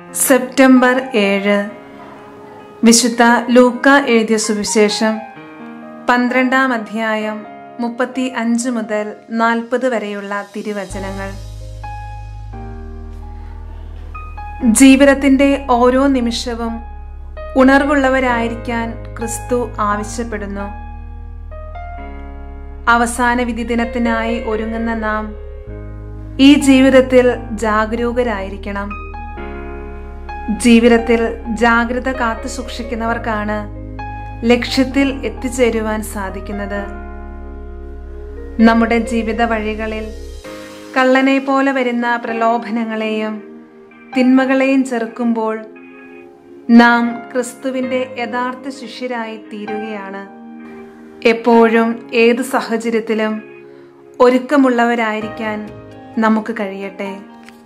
September ഏഴ് വിശുദ്ധ ലൂക്ക എഴുതിയ സുവിശേഷം പന്ത്രണ്ടാം അധ്യായം മുപ്പത്തി അഞ്ച് മുതൽ നാൽപ്പത് വരെയുള്ള തിരുവചനങ്ങൾ ജീവിതത്തിന്റെ ഓരോ നിമിഷവും ഉണർവുള്ളവരായിരിക്കാൻ ക്രിസ്തു ആവശ്യപ്പെടുന്നു അവസാന വിധി ദിനത്തിനായി ഒരുങ്ങുന്ന നാം ഈ ജീവിതത്തിൽ ജാഗരൂകരായിരിക്കണം ജീവിതത്തിൽ ജാഗ്രത കാത്തു സൂക്ഷിക്കുന്നവർക്കാണ് ലക്ഷ്യത്തിൽ എത്തിച്ചേരുവാൻ സാധിക്കുന്നത് നമ്മുടെ ജീവിത വഴികളിൽ കള്ളനെ പോലെ വരുന്ന പ്രലോഭനങ്ങളെയും തിന്മകളെയും ചെറുക്കുമ്പോൾ നാം ക്രിസ്തുവിൻ്റെ യഥാർത്ഥ ശിഷ്യരായി തീരുകയാണ് എപ്പോഴും ഏത് സാഹചര്യത്തിലും ഒരുക്കമുള്ളവരായിരിക്കാൻ നമുക്ക് കഴിയട്ടെ